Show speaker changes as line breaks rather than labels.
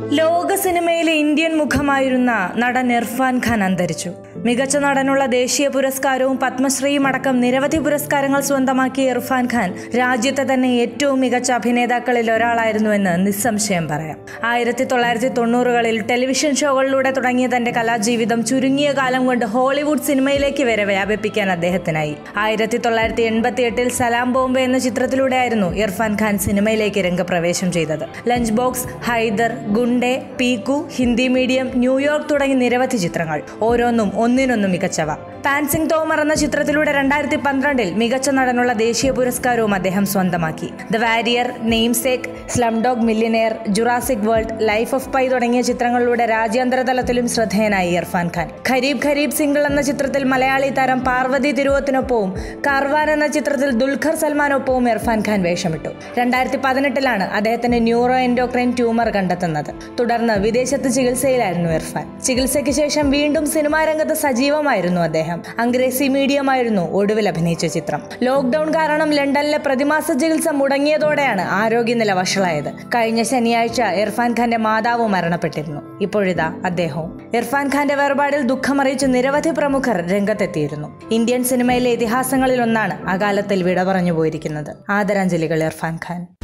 ലോക സിനിമയിലെ ഇന്ത്യൻ മുഖമായിരുന്ന നടൻ ഇർഫാൻ ഖാൻ അന്തരിച്ചു മികച്ച നടനുള്ള ദേശീയ പുരസ്കാരവും പത്മശ്രീയും അടക്കം നിരവധി പുരസ്കാരങ്ങൾ സ്വന്തമാക്കിയ ഇർഫാൻ ഖാൻ രാജ്യത്തെ തന്നെ ഏറ്റവും മികച്ച അഭിനേതാക്കളിൽ ഒരാളായിരുന്നുവെന്ന് നിസ്സംശയം പറയാം ആയിരത്തി തൊള്ളായിരത്തി തൊണ്ണൂറുകളിൽ ടെലിവിഷൻ ഷോകളിലൂടെ തുടങ്ങിയ തന്റെ കലാജീവിതം ചുരുങ്ങിയ കാലം കൊണ്ട് ഹോളിവുഡ് സിനിമയിലേക്ക് വരെ വ്യാപിപ്പിക്കാൻ അദ്ദേഹത്തിനായി ആയിരത്തി തൊള്ളായിരത്തി എൺപത്തി എട്ടിൽ സലാം ബോംബെ എന്ന ചിത്രത്തിലൂടെയായിരുന്നു ഇർഫാൻ ഖാൻ സിനിമയിലേക്ക് രംഗപ്രവേശം ചെയ്തത് lunch box Haider Gunday Piku Hindi medium New York തുടങ്ങി നിരവധി ചിത്രങ്ങൾ ഓരോന്നും ഒന്നിനൊന്നും മികച്ചവ പാൻസിംഗ് തോമർ എന്ന ചിത്രത്തിലൂടെ രണ്ടായിരത്തി പന്ത്രണ്ടിൽ മികച്ച നടനുള്ള ദേശീയ പുരസ്കാരവും അദ്ദേഹം സ്വന്തമാക്കി the warrior namesake slumdog millionaire Jurassic world life of pi തുടങ്ങിയ ചിത്രങ്ങളിലൂടെ രാജ്യാന്തര തലത്തിലും ശ്രദ്ധേയനായി ഇർഫാൻ ഖാൻ ഖരീബ് ഖരീബ് സിംഗിൾ എന്ന ചിത്രത്തിൽ മലയാളി താരം പാർവതി തിരുവത്തിനൊപ്പവും കാർവാൻ എന്ന ചിത്രത്തിൽ ദുൽഖർ സൽമാനൊപ്പവും ഇർഫാൻ ഖാൻ വേഷമിട്ടു രണ്ടായിരത്തി പതിനെട്ടിലാണ് അദ്ദേഹത്തിന് ന്യൂറോ എൻഡോക്രൈൻ ട്യൂമർ കണ്ടെത്തുന്നത് തുടർന്ന് വിദേശത്ത് ചികിത്സയിലായിരുന്നു ഇർഫാൻ ചികിത്സയ്ക്ക് ശേഷം വീണ്ടും സിനിമാ രംഗത്ത് സജീവമായിരുന്നു അദ്ദേഹം അംഗ്രേസി മീഡിയമായിരുന്നു ഒടുവിൽ അഭിനയിച്ച ചിത്രം ലോക്ക്ഡൌൺ കാരണം ലണ്ടനിലെ പ്രതിമാസ ചികിത്സ മുടങ്ങിയതോടെയാണ് ആരോഗ്യനില വഷളായത് കഴിഞ്ഞ ശനിയാഴ്ച ഇർഫാൻ ഖാന്റെ മാതാവ് മരണപ്പെട്ടിരുന്നു ഇപ്പോഴിതാ അദ്ദേഹവും ഇർഫാൻ ഖാന്റെ വേർപാടിൽ ദുഃഖമറിയിച്ച് നിരവധി പ്രമുഖർ രംഗത്തെത്തിയിരുന്നു ഇന്ത്യൻ സിനിമയിലെ ഇതിഹാസങ്ങളിൽ ഒന്നാണ് അകാലത്തിൽ വിട പറഞ്ഞു പോയിരിക്കുന്നത് ആദരാഞ്ജലികൾ ഇർഫാൻ ഖാൻ